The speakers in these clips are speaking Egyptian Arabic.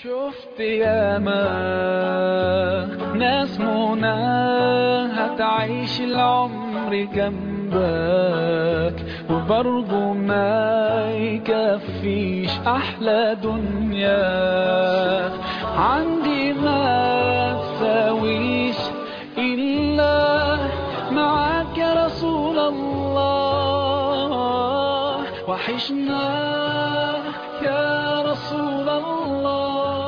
شفت ياما ناس منى هتعيش العمر جنبك وبرضه ما يكفيش احلى دنيا عندي ما تساويش الا معاك يا رسول الله وحشنا يا رسول الله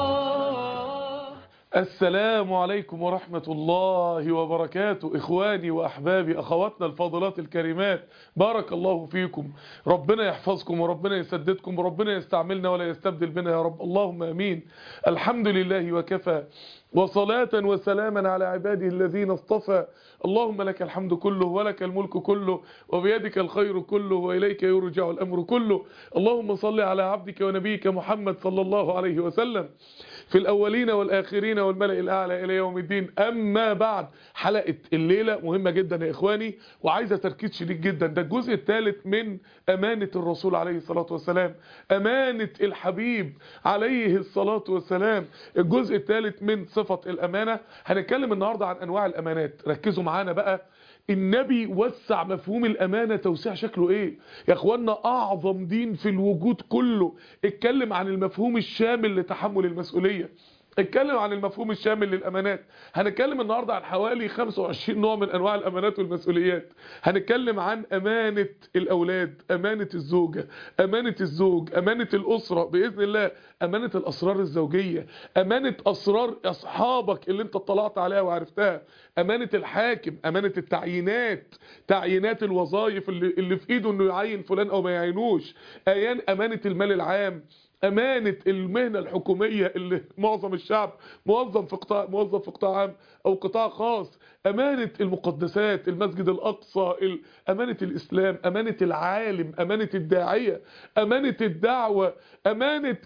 السلام عليكم ورحمة الله وبركاته إخواني وأحبابي أخواتنا الفاضلات الكريمات بارك الله فيكم ربنا يحفظكم وربنا يسددكم وربنا يستعملنا ولا يستبدل بنا يا رب اللهم أمين الحمد لله وكفى وصلاة وسلاما على عباده الذين اصطفى اللهم لك الحمد كله ولك الملك كله وبيدك الخير كله وإليك يرجع الأمر كله اللهم صل على عبدك ونبيك محمد صلى الله عليه وسلم في الأولين والآخرين والملأ الأعلى إلى يوم الدين أما بعد حلقة الليلة مهمة جدا يا إخواني وعايزة تركيز شديد جدا ده الجزء الثالث من أمانة الرسول عليه الصلاة والسلام أمانة الحبيب عليه الصلاة والسلام الجزء الثالث من صفة الأمانة هنتكلم النهاردة عن أنواع الأمانات ركزوا معانا بقى النبي وسع مفهوم الأمانة توسيع شكله ايه يا اخوانا اعظم دين في الوجود كله اتكلم عن المفهوم الشامل لتحمل المسؤولية اتكلم عن المفهوم الشامل للأمانات هنتكلم النهاردة عن حوالي 25 نوع من أنواع الأمانات والمسؤوليات هنتكلم عن أمانة الأولاد أمانة الزوجة أمانة الزوج أمانة الأسرة بإذن الله أمانة الأسرار الزوجية أمانة أسرار أصحابك اللي انت اطلعت عليها وعرفتها أمانة الحاكم أمانة التعيينات تعيينات الوظائف اللي, اللي في إيده أنه يعين فلان أو ما يعينوش أيان أمانة المال العام أمانة المهنة الحكومية اللي معظم الشعب موظف في قطاع موظف في قطاع عام أو قطاع خاص أمانة المقدسات المسجد الأقصى أمانة الإسلام أمانة العالم أمانة الداعية أمانة الدعوة أمانة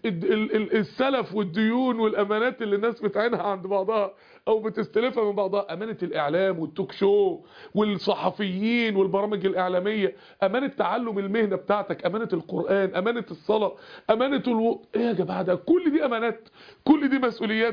السلف والديون والأمانات اللي الناس بتعينها عند بعضها أو بتستلفها من بعضها أمانة الإعلام والتوك شو والصحفيين والبرامج الإعلامية أمانة تعلم المهنة بتاعتك أمانة القرآن أمانة الصلاة أمانة الو... إيه يا جماعة ده كل دي أمانات كل دي مسؤوليات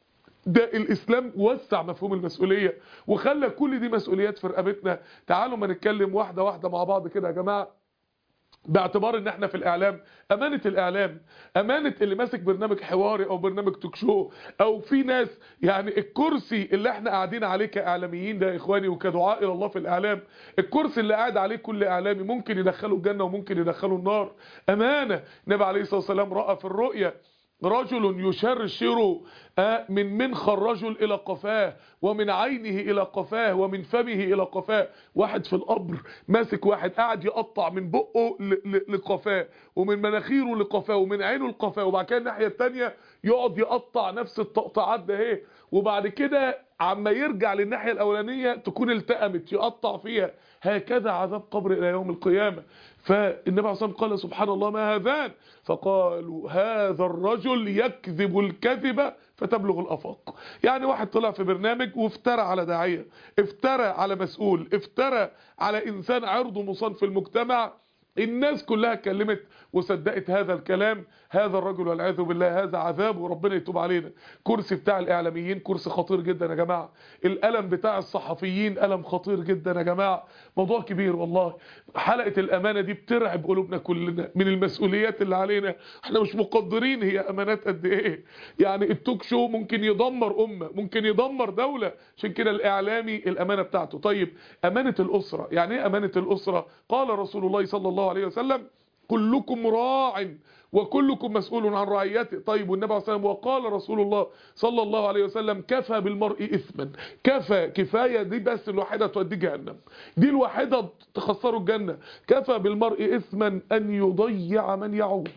ده الإسلام وسع مفهوم المسؤولية وخلى كل دي مسؤوليات في رقبتنا تعالوا ما نتكلم واحدة واحدة مع بعض كده يا جماعة باعتبار ان احنا في الاعلام امانة الاعلام امانة اللي ماسك برنامج حواري او برنامج توك شو او في ناس يعني الكرسي اللي احنا قاعدين عليه كاعلاميين ده يا اخواني وكدعاء الى الله في الاعلام الكرسي اللي قاعد عليه كل اعلامي ممكن يدخله الجنة وممكن يدخله النار امانة النبي عليه الصلاة والسلام رأى في الرؤية رجل يشرشر من منخ الرجل إلى قفاه ومن عينه إلى قفاه ومن فمه إلى قفاه واحد في القبر ماسك واحد قاعد يقطع من بقه لقفاه ومن مناخيره لقفاه ومن عينه لقفاه وبعد كده الناحية التانية يقعد يقطع نفس التقطعات ده اهي وبعد كده عما يرجع للناحية الأولانية تكون التأمت يقطع فيها هكذا عذاب قبر إلى يوم القيامة فالنبي عليه الصلاة قال سبحان الله ما هذان فقالوا هذا الرجل يكذب الكذبة فتبلغ الأفاق يعني واحد طلع في برنامج وافترى على داعية افترى على مسؤول افترى على إنسان عرضه مصان في المجتمع الناس كلها اتكلمت وصدقت هذا الكلام هذا الرجل والعياذ بالله هذا عذاب وربنا يتوب علينا كرسي بتاع الاعلاميين كرسي خطير جدا يا جماعه الالم بتاع الصحفيين الم خطير جدا يا جماعه موضوع كبير والله حلقه الامانه دي بترعب قلوبنا كلنا من المسؤوليات اللي علينا احنا مش مقدرين هي امانات قد ايه يعني التوك شو ممكن يدمر امه ممكن يدمر دوله عشان كده الاعلامي الامانه بتاعته طيب امانه الاسره يعني ايه امانه الاسره قال رسول الله صلى الله عليه وسلم كلكم راع وكلكم مسؤول عن رعيته طيب والنبي عليه الصلاه والسلام وقال رسول الله صلى الله عليه وسلم كفى بالمرء اثما كفى كفايه دي بس الوحيده تودي جهنم دي الوحيده تخسره الجنه كفى بالمرء اثما ان يضيع من يعول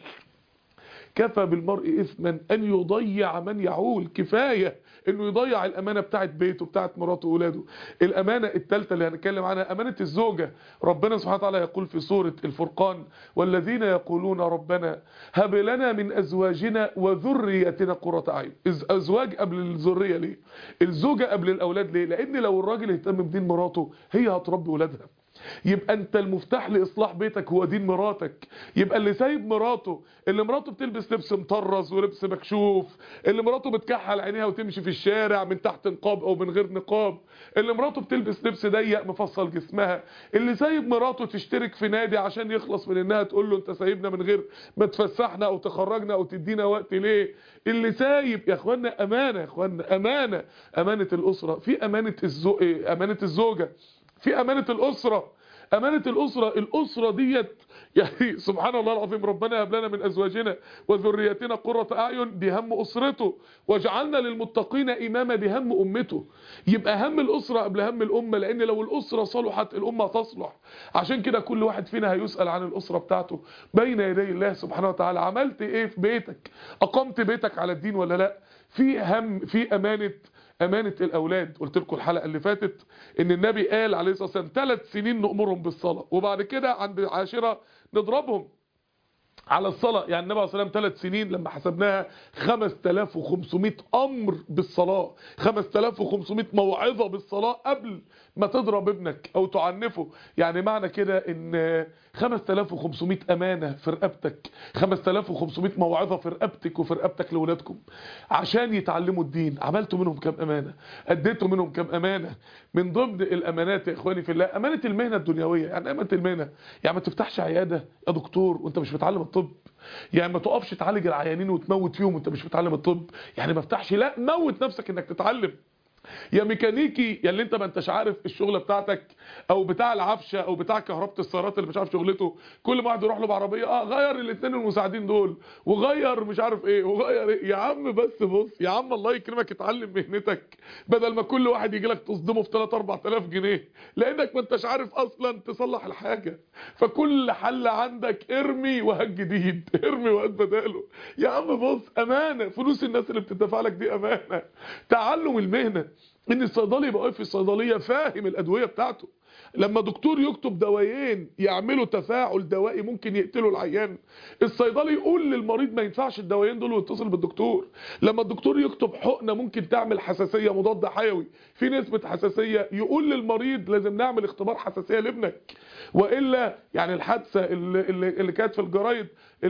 كفى بالمرء اثما ان يضيع من يعول كفايه انه يضيع الامانه بتاعت بيته بتاعت مراته واولاده الامانه الثالثه اللي هنتكلم عنها امانه الزوجه ربنا سبحانه وتعالى يقول في سوره الفرقان والذين يقولون ربنا هب لنا من ازواجنا وذريتنا قرة اعين ازواج قبل الذريه ليه الزوجه قبل الاولاد ليه لان لو الراجل اهتم بدين مراته هي هتربي اولادها يبقى انت المفتاح لاصلاح بيتك هو دين مراتك يبقى اللي سايب مراته اللي مراته بتلبس لبس مطرز ولبس مكشوف اللي مراته بتكحل عينيها وتمشي في الشارع من تحت نقاب او من غير نقاب اللي مراته بتلبس لبس ضيق مفصل جسمها اللي سايب مراته تشترك في نادي عشان يخلص من انها تقول له انت سايبنا من غير ما تفسحنا او تخرجنا او تدينا وقت ليه اللي سايب يا اخوانا امانه يا اخوانا امانه امانه الاسره في امانه الزو... امانه الزوجه في امانه الاسره امانه الاسره الاسره ديت يعني سبحان الله العظيم ربنا هب لنا من ازواجنا وذرياتنا قرة اعين دي هم اسرته وجعلنا للمتقين اماما دي هم امته يبقى هم الاسره قبل هم الامه لان لو الاسره صلحت الامه تصلح عشان كده كل واحد فينا هيسال عن الاسره بتاعته بين يدي الله سبحانه وتعالى عملت ايه في بيتك اقمت بيتك على الدين ولا لا في هم في امانه امانه الاولاد قلت لكم الحلقه اللي فاتت ان النبي قال عليه الصلاه والسلام ثلاث سنين نامرهم بالصلاه وبعد كده عند عاشره نضربهم على الصلاة يعني النبي عليه الصلاة والسلام ثلاث سنين لما حسبناها 5500 أمر بالصلاة 5500 موعظة بالصلاة قبل ما تضرب ابنك أو تعنفه يعني معنى كده إن 5500 أمانة في رقبتك 5500 موعظة في رقبتك وفي رقبتك لأولادكم عشان يتعلموا الدين عملتوا منهم كم أمانة أديتوا منهم كم أمانة من ضمن الأمانات يا إخواني في الله أمانة المهنة الدنيوية يعني أمانة المهنة يعني ما تفتحش عيادة يا دكتور وانت مش بتعلم الطب يعني ما تقفش تعالج العيانين وتموت فيهم وانت مش بتعلم الطب يعني ما افتحش لا موت نفسك انك تتعلم يا ميكانيكي يا اللي انت ما انتش عارف الشغله بتاعتك او بتاع العفشه او بتاع كهربة السيارات اللي مش عارف شغلته كل ما واحد يروح له بعربيه اه غير الاثنين المساعدين دول وغير مش عارف ايه وغير ايه يا عم بس بص يا عم الله يكرمك اتعلم مهنتك بدل ما كل واحد يجي لك تصدمه في 3 4000 جنيه لانك ما انتش عارف اصلا تصلح الحاجه فكل حل عندك ارمي وهات جديد ارمي وهات بداله يا عم بص امانه فلوس الناس اللي بتدفع لك دي امانه تعلم المهنه ان الصيدلي يبقى واقف في الصيدليه فاهم الادويه بتاعته لما دكتور يكتب دوايين يعملوا تفاعل دوائي ممكن يقتلوا العيان الصيدلي يقول للمريض ما ينفعش الدوايين دول ويتصل بالدكتور لما الدكتور يكتب حقنه ممكن تعمل حساسيه مضاد حيوي في نسبه حساسيه يقول للمريض لازم نعمل اختبار حساسيه لابنك والا يعني الحادثه اللي, اللي, اللي كانت في الجرايد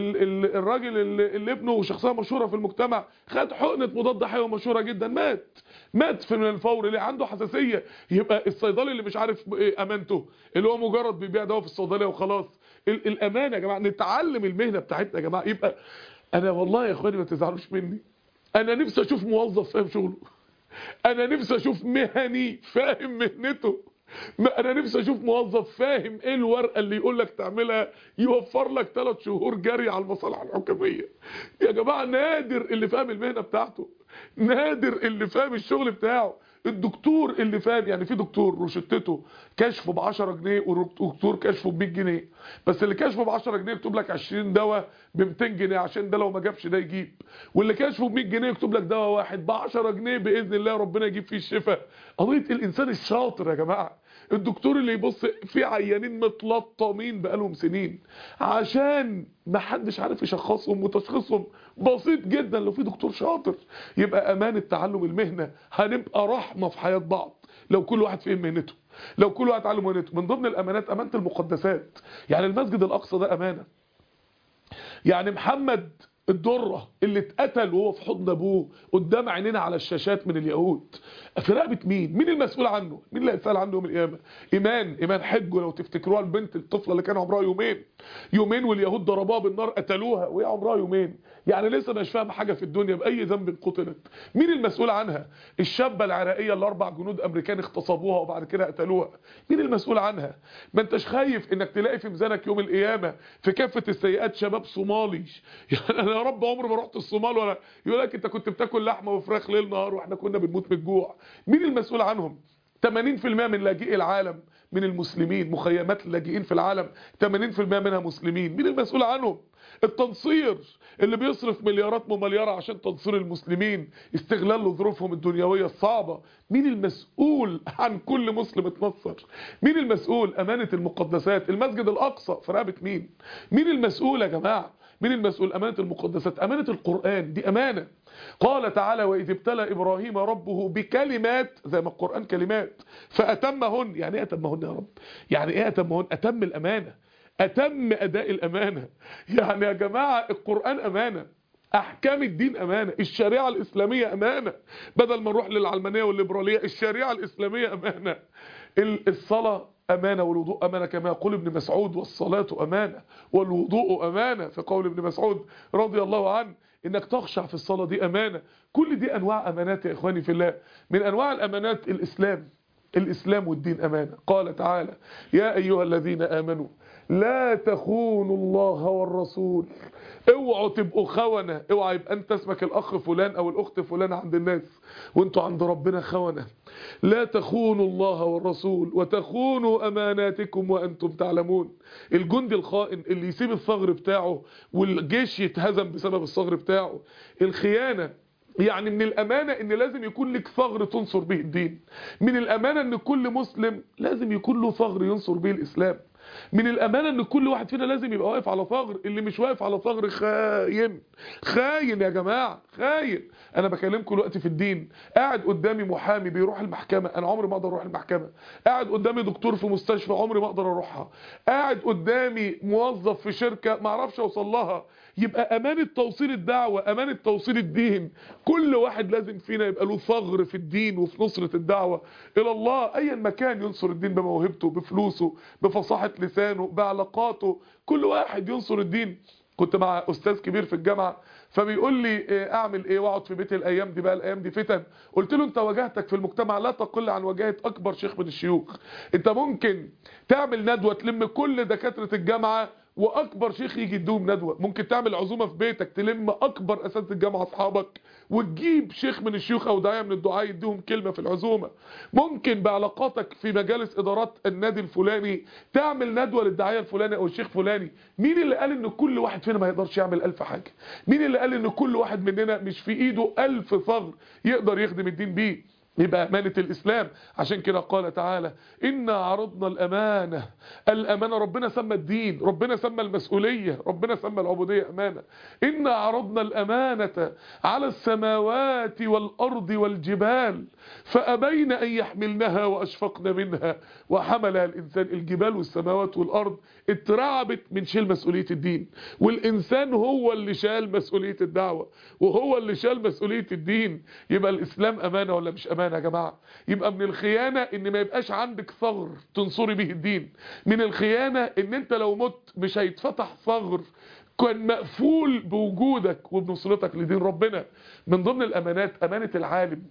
الراجل اللي, اللي ابنه شخصيه مشهوره في المجتمع خد حقنه مضاد حيوي مشهوره جدا مات مات في الفور اللي عنده حساسيه يبقى الصيدلي اللي مش عارف امانته اللي هو مجرد بيبيع دواء في الصيدليه وخلاص الامانه يا جماعه نتعلم المهنه بتاعتنا يا جماعه يبقى انا والله يا اخواني ما تزعلوش مني انا نفسي اشوف موظف فاهم شغله انا نفسي اشوف مهني فاهم مهنته ما انا نفسي اشوف موظف فاهم ايه الورقه اللي يقول لك تعملها يوفر لك ثلاث شهور جري على المصالح الحكوميه يا جماعه نادر اللي فاهم المهنه بتاعته نادر اللي فاهم الشغل بتاعه الدكتور اللي فاهم يعني في دكتور روشتته كشفه ب 10 جنيه ودكتور كشفه ب 100 جنيه بس اللي كشفه ب 10 جنيه يكتب لك 20 دواء ب 200 جنيه عشان ده لو ما جابش ده يجيب واللي كشفه ب 100 جنيه يكتب لك دواء واحد ب 10 جنيه باذن الله ربنا يجيب فيه الشفاء قضيه الانسان الشاطر يا جماعه الدكتور اللي يبص في عيانين متلطمين بقالهم سنين عشان ما حدش عارف يشخصهم وتشخيصهم بسيط جدا لو في دكتور شاطر يبقى امانه تعلم المهنه هنبقى رحمه في حياه بعض لو كل واحد فهم مهنته لو كل واحد اتعلم مهنته من ضمن الامانات امانه المقدسات يعني المسجد الاقصى ده امانه يعني محمد الدرة اللي اتقتل وهو في حضن ابوه قدام عينينا على الشاشات من اليهود في رقبه مين مين المسؤول عنه مين اللي هيسال عنه يوم القيامه ايمان ايمان حجه لو تفتكروها البنت الطفله اللي كان عمرها يومين يومين واليهود ضربوها بالنار قتلوها وهي عمرها يومين يعني لسه مش فاهمه حاجه في الدنيا باي ذنب قتلت مين المسؤول عنها الشابه العراقيه اللي اربع جنود امريكان اغتصبوها وبعد كده قتلوها مين المسؤول عنها ما انتش خايف انك تلاقي في ميزانك يوم القيامه في كافه السيئات شباب صومالي يعني انا يا رب عمري ما رحت الصومال ولا يقول لك انت كنت بتاكل لحمه وفراخ ليل نهار واحنا كنا بنموت من الجوع مين المسؤول عنهم 80% من لاجئي العالم من المسلمين مخيمات اللاجئين في العالم 80% منها مسلمين مين المسؤول عنهم التنصير اللي بيصرف مليارات ممليارة عشان تنصير المسلمين استغلال لظروفهم الدنيوية الصعبة مين المسؤول عن كل مسلم اتنصر مين المسؤول امانة المقدسات المسجد الاقصى في رقبة مين مين المسؤول يا جماعة مين المسؤول امانه المقدسات امانه القران دي امانه قال تعالى واذ ابتلى ابراهيم ربه بكلمات زي ما القران كلمات فاتمهن يعني ايه اتمهن يا رب يعني ايه اتمهن اتم الامانه اتم اداء الامانه يعني يا جماعه القران امانه احكام الدين امانه الشريعه الاسلاميه امانه بدل ما نروح للعلمانيه والليبراليه الشريعه الاسلاميه امانه الصلاه امانه والوضوء امانه كما يقول ابن مسعود والصلاه امانه والوضوء امانه في قول ابن مسعود رضي الله عنه انك تخشع في الصلاه دي امانه كل دي انواع امانات يا اخواني في الله من انواع الامانات الاسلام الاسلام والدين امانه قال تعالى يا ايها الذين امنوا لا تخونوا الله والرسول اوعوا تبقوا خونة اوعى يبقى انت اسمك الاخ فلان او الاخت فلان عند الناس وانتوا عند ربنا خونة لا تخونوا الله والرسول وتخونوا اماناتكم وانتم تعلمون الجندي الخائن اللي يسيب الثغر بتاعه والجيش يتهزم بسبب الثغر بتاعه الخيانة يعني من الأمانة ان لازم يكون لك ثغر تنصر به الدين من الأمانة ان كل مسلم لازم يكون له ثغر ينصر به الإسلام من الامانه ان كل واحد فينا لازم يبقى واقف على ثغر اللي مش واقف على ثغر خاين خاين يا جماعه خاين انا بكلمكم دلوقتي في الدين قاعد قدامي محامي بيروح المحكمه انا عمري ما اقدر اروح المحكمه قاعد قدامي دكتور في مستشفى عمري ما اقدر اروحها قاعد قدامي موظف في شركه ما اعرفش اوصل لها يبقى امانه توصيل الدعوه امانه توصيل الدين كل واحد لازم فينا يبقى له ثغر في الدين وفي نصره الدعوه الى الله ايا مكان ينصر الدين بموهبته بفلوسه بفصاحه لسانه بعلاقاته كل واحد ينصر الدين كنت مع استاذ كبير في الجامعه فبيقول لي إيه اعمل ايه واقعد في بيت الايام دي بقى الايام دي فتن قلت له انت واجهتك في المجتمع لا تقل عن واجهه اكبر شيخ من الشيوخ انت ممكن تعمل ندوه تلم كل دكاتره الجامعه واكبر شيخ يجي يدوم ندوه ممكن تعمل عزومه في بيتك تلم اكبر اساتذه الجامعه اصحابك وتجيب شيخ من الشيوخ او داعيه من الدعاء يديهم كلمه في العزومه ممكن بعلاقاتك في مجالس ادارات النادي الفلاني تعمل ندوه للداعيه الفلاني او الشيخ فلاني مين اللي قال ان كل واحد فينا ما يقدرش يعمل الف حاجه مين اللي قال ان كل واحد مننا مش في ايده الف ثغر يقدر يخدم الدين بيه يبقى أمانة الإسلام عشان كده قال تعالى إنا عرضنا الأمانة الأمانة ربنا سمى الدين ربنا سمى المسؤولية ربنا سمى العبودية أمانة إنا عرضنا الأمانة على السماوات والأرض والجبال فأبين أن يحملنها وأشفقن منها وحملها الإنسان الجبال والسماوات والأرض اترعبت من شيل مسؤولية الدين والإنسان هو اللي شال مسؤولية الدعوة وهو اللي شال مسؤولية الدين يبقى الإسلام أمانة ولا مش أمانة يا جماعة يبقى من الخيانة ان ما يبقاش عندك ثغر تنصري به الدين من الخيانة ان انت لو مت مش هيتفتح ثغر كان مقفول بوجودك وبنصرتك لدين ربنا من ضمن الامانات امانة العالم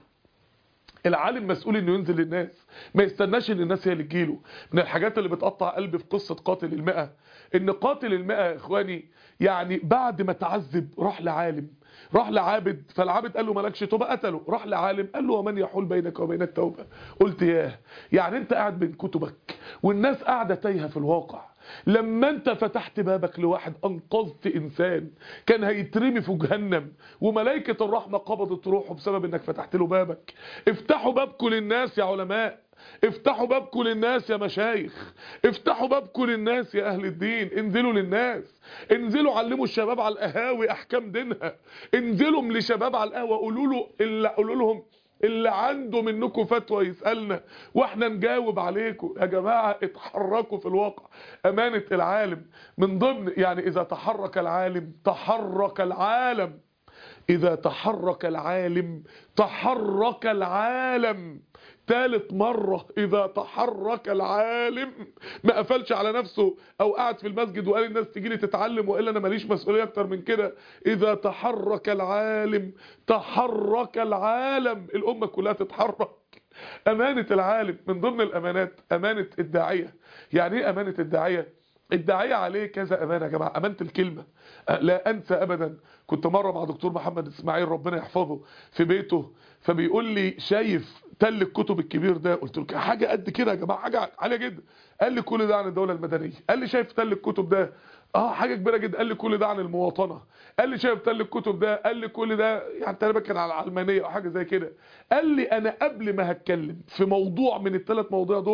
العالم مسؤول انه ينزل للناس ما يستناش ان الناس هي اللي تجيله من الحاجات اللي بتقطع قلبي في قصة قاتل المئة ان قاتل المئة يا اخواني يعني بعد ما تعذب راح لعالم راح لعابد فالعابد قال له مالكش توبه قتله راح لعالم قال له ومن يحول بينك وبين التوبه قلت ياه يعني انت قاعد بين كتبك والناس قاعده تايهه في الواقع لما انت فتحت بابك لواحد انقذت انسان كان هيترمي في جهنم وملائكه الرحمه قبضت روحه بسبب انك فتحت له بابك افتحوا بابكم للناس يا علماء افتحوا بابكم للناس يا مشايخ افتحوا بابكم للناس يا اهل الدين انزلوا للناس انزلوا علموا الشباب على القهاوي احكام دينها انزلوا لشباب على القهوه قولوا له اللي قولوا لهم اللي عنده منكم فتوى يسألنا واحنا نجاوب عليكم يا جماعة اتحركوا في الواقع امانة العالم من ضمن يعني اذا تحرك العالم تحرك العالم اذا تحرك العالم تحرك العالم ثالث مرة إذا تحرك العالم ما قفلش على نفسه أو قعد في المسجد وقال الناس تيجي لي تتعلم وإلا أنا ماليش مسؤولية أكتر من كده إذا تحرك العالم تحرك العالم الأمة كلها تتحرك أمانة العالم من ضمن الأمانات أمانة الداعية يعني إيه أمانة الداعية الداعية عليه كذا أمانة يا جماعة أمانة الكلمة لا أنسى أبدا كنت مرة مع دكتور محمد إسماعيل ربنا يحفظه في بيته فبيقول لي شايف تل الكتب الكبير ده قلت له حاجة قد كده يا جماعة حاجة عالية جدا قال لي كل ده عن الدولة المدنية قال لي شايف تل الكتب ده اه حاجة كبيرة جدا قال لي كل ده عن المواطنة قال لي شايف تل الكتب ده قال لي كل ده يعني تقريبا كان على العلمانية او حاجة زي كده قال لي انا قبل ما هتكلم في موضوع من الثلاث مواضيع دول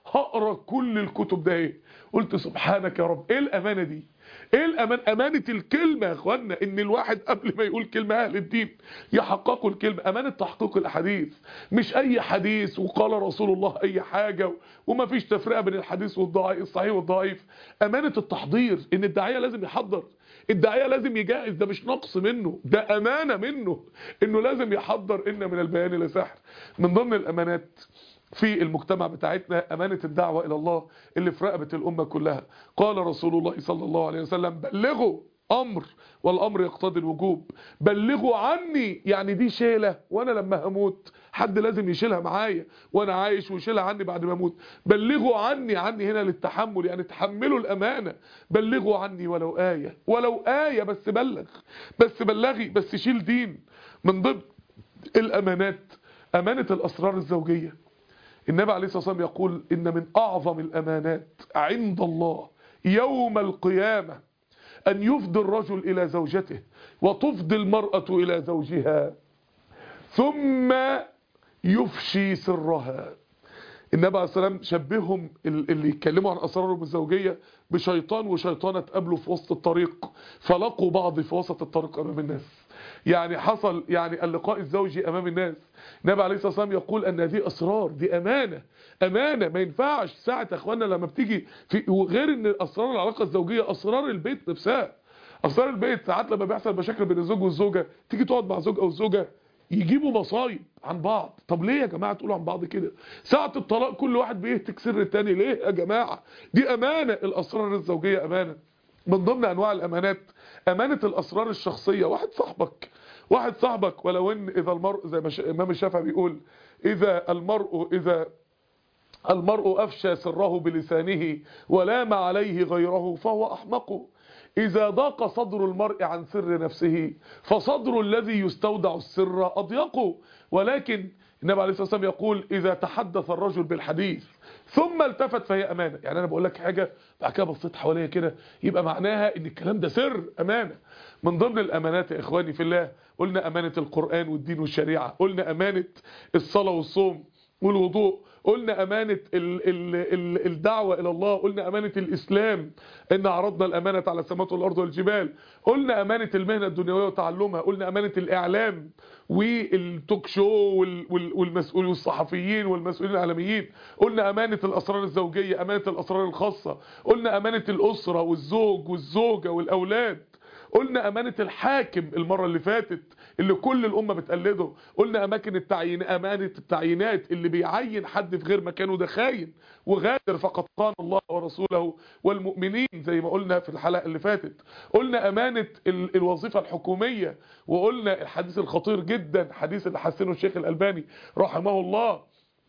هقرا كل الكتب ده ايه قلت سبحانك يا رب ايه الامانه دي ايه الامان امانه الكلمه يا اخوانا ان الواحد قبل ما يقول كلمه اهل الدين يحققوا الكلمه امانه تحقيق الاحاديث مش اي حديث وقال رسول الله اي حاجه وما فيش تفرقه بين الحديث والضعيف الصحيح والضعيف امانه التحضير ان الداعيه لازم يحضر الداعيه لازم يجهز ده مش نقص منه ده امانه منه انه لازم يحضر ان من البيان لسحر من ضمن الامانات في المجتمع بتاعتنا أمانة الدعوة إلى الله اللي في رقبة الأمة كلها قال رسول الله صلى الله عليه وسلم بلغوا أمر والأمر يقتضي الوجوب بلغوا عني يعني دي شيلة وأنا لما هموت حد لازم يشيلها معايا وأنا عايش ويشيلها عني بعد ما أموت بلغوا عني عني هنا للتحمل يعني تحملوا الأمانة بلغوا عني ولو آية ولو آية بس بلغ بس بلغي بس شيل دين من ضمن الأمانات أمانة الأسرار الزوجية النبي عليه الصلاة والسلام يقول إن من أعظم الأمانات عند الله يوم القيامة أن يفضي الرجل إلى زوجته وتفضي المرأة إلى زوجها ثم يفشي سرها النبي عليه الصلاة والسلام شبههم اللي يتكلموا عن أسرارهم الزوجية بشيطان وشيطانة تقابلوا في وسط الطريق فلقوا بعض في وسط الطريق أمام الناس يعني حصل يعني اللقاء الزوجي امام الناس النبي عليه الصلاه والسلام يقول ان دي اسرار دي امانه امانه ما ينفعش ساعه اخواننا لما بتيجي في وغير ان اسرار العلاقه الزوجيه اسرار البيت نفسها اسرار البيت ساعات لما بيحصل مشاكل بين الزوج والزوجه تيجي تقعد مع زوج او زوجه يجيبوا مصايب عن بعض طب ليه يا جماعه تقولوا عن بعض كده ساعه الطلاق كل واحد بيهتك سر التاني ليه يا جماعه دي امانه الاسرار الزوجيه امانه من ضمن انواع الامانات امانه الاسرار الشخصيه واحد صاحبك واحد صاحبك ولو ان اذا المرء زي ما امام الشافعي بيقول اذا المرء اذا المرء افشى سره بلسانه ولام عليه غيره فهو احمق اذا ضاق صدر المرء عن سر نفسه فصدر الذي يستودع السر اضيق ولكن النبي عليه الصلاه والسلام يقول اذا تحدث الرجل بالحديث ثم التفت فهي امانه يعني انا بقول لك حاجه بعد كده بصيت حواليا كده يبقى معناها ان الكلام ده سر امانه من ضمن الامانات يا اخواني في الله قلنا امانه القران والدين والشريعه قلنا امانه الصلاه والصوم والوضوء قلنا أمانة ال ال ال الدعوة إلى الله قلنا أمانة الإسلام إن عرضنا الأمانة على السماوات والأرض والجبال قلنا أمانة المهنة الدنيوية وتعلمها قلنا أمانة الإعلام والتوك شو والمسؤول والصحفيين والمسؤولين العالميين قلنا أمانة الأسرار الزوجية أمانة الأسرار الخاصة قلنا أمانة الأسرة والزوج والزوجة والأولاد قلنا أمانة الحاكم المرة اللي فاتت اللي كل الأمة بتقلده قلنا أماكن التعيين أمانة التعيينات اللي بيعين حد في غير مكانه ده خاين وغادر فقد قال الله ورسوله والمؤمنين زي ما قلنا في الحلقة اللي فاتت قلنا أمانة ال الوظيفة الحكومية وقلنا الحديث الخطير جدا حديث اللي حسنه الشيخ الألباني رحمه الله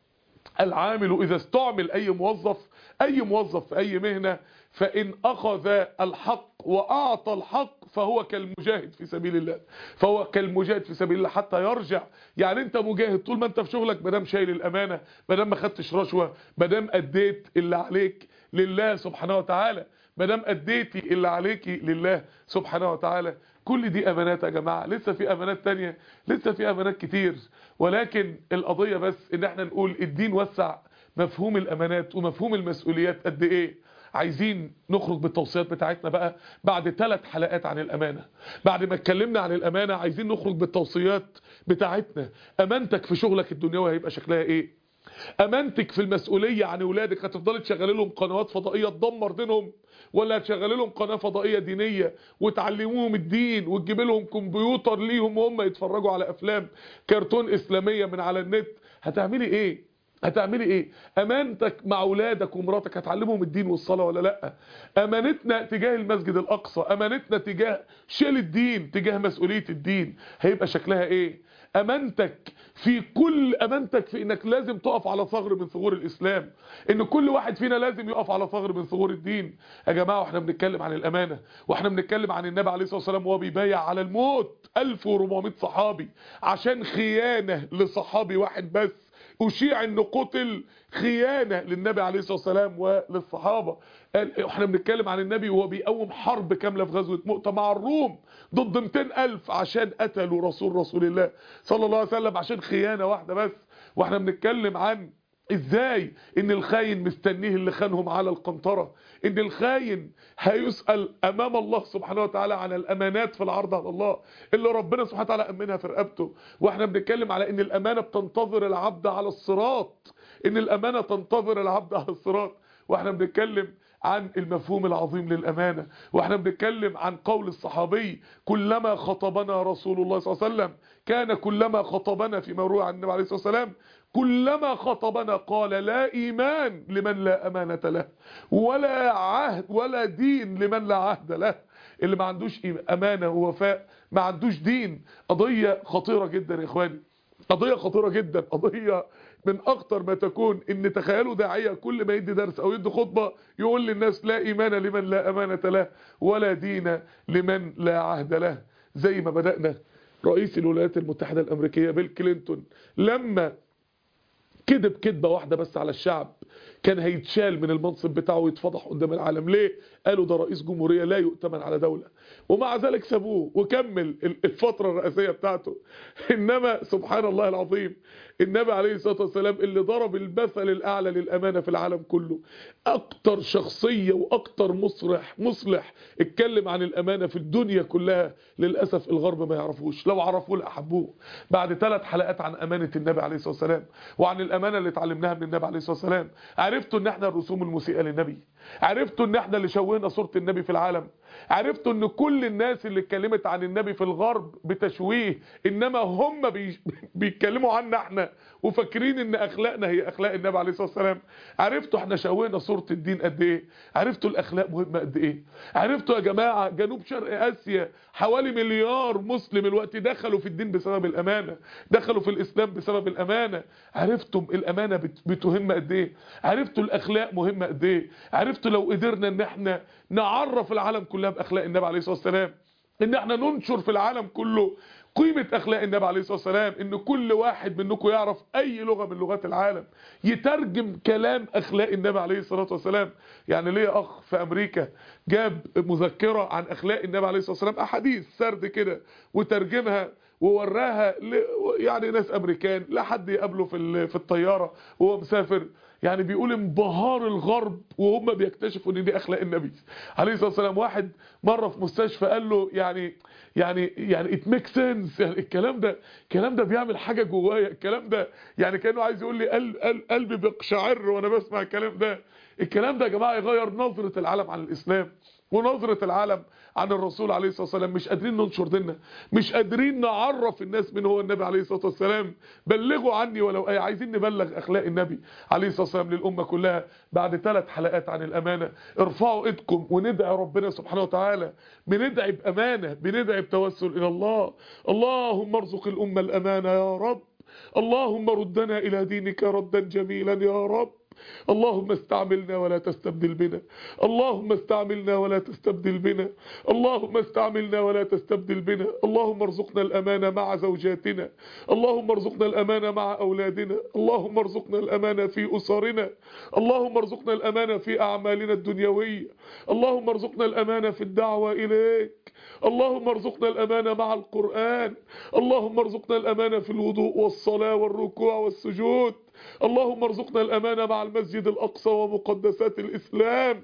العامل إذا استعمل أي موظف أي موظف في أي مهنة فإن أخذ الحق وأعطى الحق فهو كالمجاهد في سبيل الله فهو كالمجاهد في سبيل الله حتى يرجع يعني انت مجاهد طول ما انت في شغلك مدام شايل الأمانة مدام ما خدتش رشوة مدام أديت اللي عليك لله سبحانه وتعالى مدام أديتي اللي عليكي لله سبحانه وتعالى كل دي أمانات يا جماعة لسه في أمانات تانية لسه في أمانات كتير ولكن القضية بس ان احنا نقول الدين وسع مفهوم الأمانات ومفهوم المسؤوليات قد ايه عايزين نخرج بالتوصيات بتاعتنا بقى بعد ثلاث حلقات عن الأمانة بعد ما اتكلمنا عن الأمانة عايزين نخرج بالتوصيات بتاعتنا أمانتك في شغلك الدنيوي هيبقى شكلها ايه امانتك في المسؤوليه عن اولادك هتفضلي تشغلي لهم قنوات فضائيه تدمر دينهم ولا هتشغلي لهم قناه فضائيه دينيه وتعلموهم الدين وتجيب لهم كمبيوتر ليهم وهم يتفرجوا على افلام كرتون اسلاميه من على النت هتعملي ايه هتعملي ايه امانتك مع اولادك ومراتك هتعلمهم الدين والصلاه ولا لا امانتنا تجاه المسجد الاقصى امانتنا تجاه شيل الدين تجاه مسؤوليه الدين هيبقى شكلها ايه امانتك في كل امانتك في انك لازم تقف على ثغر من ثغور الاسلام ان كل واحد فينا لازم يقف على ثغر من ثغور الدين يا جماعه واحنا بنتكلم عن الامانه واحنا بنتكلم عن النبي عليه الصلاه والسلام وهو بيبايع على الموت 1400 صحابي عشان خيانه لصحابي واحد بس أشيع أنه قتل خيانة للنبي عليه الصلاة والسلام وللصحابة احنا بنتكلم عن النبي وهو بيقوم حرب كاملة في غزوة مؤتة مع الروم ضد 200 ألف عشان قتلوا رسول رسول الله صلى الله عليه وسلم عشان خيانة واحدة بس واحنا بنتكلم عن ازاي ان الخاين مستنيه اللي خانهم على القنطرة ان الخاين هيسأل امام الله سبحانه وتعالى عن الامانات في العرض على الله اللي ربنا سبحانه وتعالى امنها في رقبته واحنا بنتكلم على ان الامانة بتنتظر العبد على الصراط ان الامانة تنتظر العبد على الصراط واحنا بنتكلم عن المفهوم العظيم للأمانة واحنا بنتكلم عن قول الصحابي كلما خطبنا رسول الله صلى الله عليه وسلم كان كلما خطبنا في مروع عن النبي عليه الصلاة والسلام كلما خطبنا قال لا إيمان لمن لا أمانة له ولا عهد ولا دين لمن لا عهد له اللي ما عندوش أمانة ووفاء ما عندوش دين قضية خطيرة جدا يا إخواني قضية خطيرة جدا قضية من اخطر ما تكون ان تخيلوا داعية كل ما يدي درس او يدي خطبة يقول للناس لا ايمان لمن لا امانة له ولا دين لمن لا عهد له زي ما بدأنا رئيس الولايات المتحدة الامريكية بيل كلينتون لما كذب كذبة واحدة بس على الشعب كان هيتشال من المنصب بتاعه ويتفضح قدام العالم ليه قالوا ده رئيس جمهورية لا يؤتمن على دولة ومع ذلك سابوه وكمل الفترة الرئاسية بتاعته إنما سبحان الله العظيم النبي عليه الصلاة والسلام اللي ضرب المثل الأعلى للأمانة في العالم كله أكتر شخصية وأكتر مصلح مصلح اتكلم عن الأمانة في الدنيا كلها للأسف الغرب ما يعرفوش لو عرفوه لأحبوه بعد ثلاث حلقات عن أمانة النبي عليه الصلاة والسلام وعن الأمانة اللي اتعلمناها من النبي عليه الصلاة والسلام عرفتوا ان احنا الرسوم المسيئة للنبي عرفتوا ان احنا اللي شوهنا صورة النبي في العالم عرفتوا ان كل الناس اللي اتكلمت عن النبي في الغرب بتشويه انما هم بي... بيتكلموا عنا احنا وفاكرين ان اخلاقنا هي اخلاق النبي عليه الصلاه والسلام عرفتوا احنا شوهنا صوره الدين قد ايه عرفتوا الاخلاق مهمه قد ايه عرفتوا يا جماعه جنوب شرق اسيا حوالي مليار مسلم الوقت دخلوا في الدين بسبب الامانه دخلوا في الاسلام بسبب الامانه عرفتم الامانه بت... بتهم قد ايه عرفتوا الاخلاق مهمه قد ايه عرفتوا لو قدرنا ان احنا نعرف العالم كلها باخلاق النبي عليه الصلاه والسلام ان احنا ننشر في العالم كله قيمة اخلاق النبي عليه الصلاة والسلام ان كل واحد منكم يعرف اي لغة من لغات العالم يترجم كلام اخلاق النبي عليه الصلاة والسلام يعني ليه اخ في امريكا جاب مذكرة عن اخلاق النبي عليه الصلاة والسلام احاديث سرد كده وترجمها ووراها يعني ناس امريكان لا حد يقابله في في الطيارة وهو مسافر يعني بيقول انبهار الغرب وهم بيكتشفوا ان دي اخلاق النبي عليه الصلاه والسلام واحد مره في مستشفى قال له يعني يعني يعني ات ميك سنس يعني الكلام ده الكلام ده بيعمل حاجه جوايا الكلام ده يعني كانه عايز يقول لي قلب قلبي بيقشعر وانا بسمع الكلام ده الكلام ده يا جماعه يغير نظره العالم عن الاسلام ونظرة العالم عن الرسول عليه الصلاة والسلام مش قادرين ننشر ديننا مش قادرين نعرف الناس من هو النبي عليه الصلاة والسلام بلغوا عني ولو ايه عايزين نبلغ اخلاق النبي عليه الصلاة والسلام للأمة كلها بعد ثلاث حلقات عن الأمانة ارفعوا ايدكم وندعي ربنا سبحانه وتعالى بندعي بأمانة بندعي بتوسل إلى الله اللهم ارزق الأمة الأمانة يا رب اللهم ردنا إلى دينك ردا جميلا يا رب اللهم استعملنا ولا تستبدل بنا اللهم استعملنا ولا تستبدل بنا اللهم استعملنا ولا تستبدل بنا اللهم ارزقنا الأمانة مع زوجاتنا اللهم ارزقنا الأمانة مع أولادنا اللهم ارزقنا الأمانة في أسرنا اللهم ارزقنا الأمانة في أعمالنا الدنيوية اللهم ارزقنا الأمانة في الدعوة إليك اللهم ارزقنا الأمانة مع القرآن اللهم ارزقنا الأمانة في الوضوء والصلاة والركوع والسجود اللهم ارزقنا الأمانة مع المسجد الأقصى ومقدسات الإسلام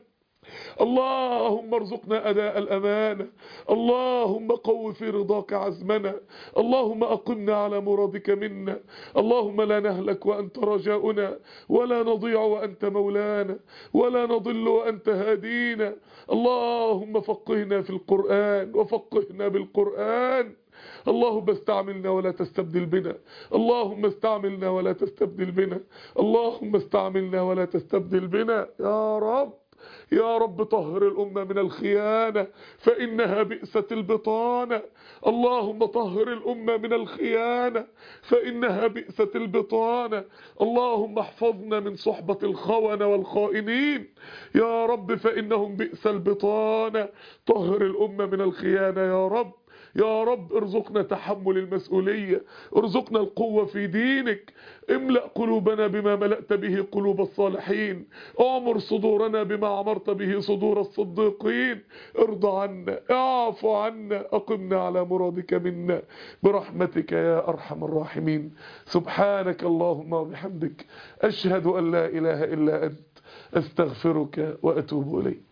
اللهم ارزقنا أداء الأمانة اللهم قو في رضاك عزمنا اللهم أقمنا على مرادك منا اللهم لا نهلك وأنت رجاؤنا ولا نضيع وأنت مولانا ولا نضل وأنت هادينا اللهم فقهنا في القرآن وفقهنا بالقرآن اللهم استعملنا ولا تستبدل بنا اللهم استعملنا ولا تستبدل بنا اللهم استعملنا ولا تستبدل بنا يا رب يا رب طهر الأمة من الخيانة فإنها بئست البطانة اللهم طهر الأمة من الخيانة فإنها بئست البطانة اللهم احفظنا من صحبة الخونة والخائنين يا رب فإنهم بئس البطانة طهر الأمة من الخيانة يا رب يا رب ارزقنا تحمل المسؤولية ارزقنا القوة في دينك املأ قلوبنا بما ملأت به قلوب الصالحين اعمر صدورنا بما عمرت به صدور الصديقين ارضى عنا اعفو عنا اقمنا على مرادك منا برحمتك يا ارحم الراحمين سبحانك اللهم وبحمدك اشهد ان لا اله الا انت استغفرك واتوب اليك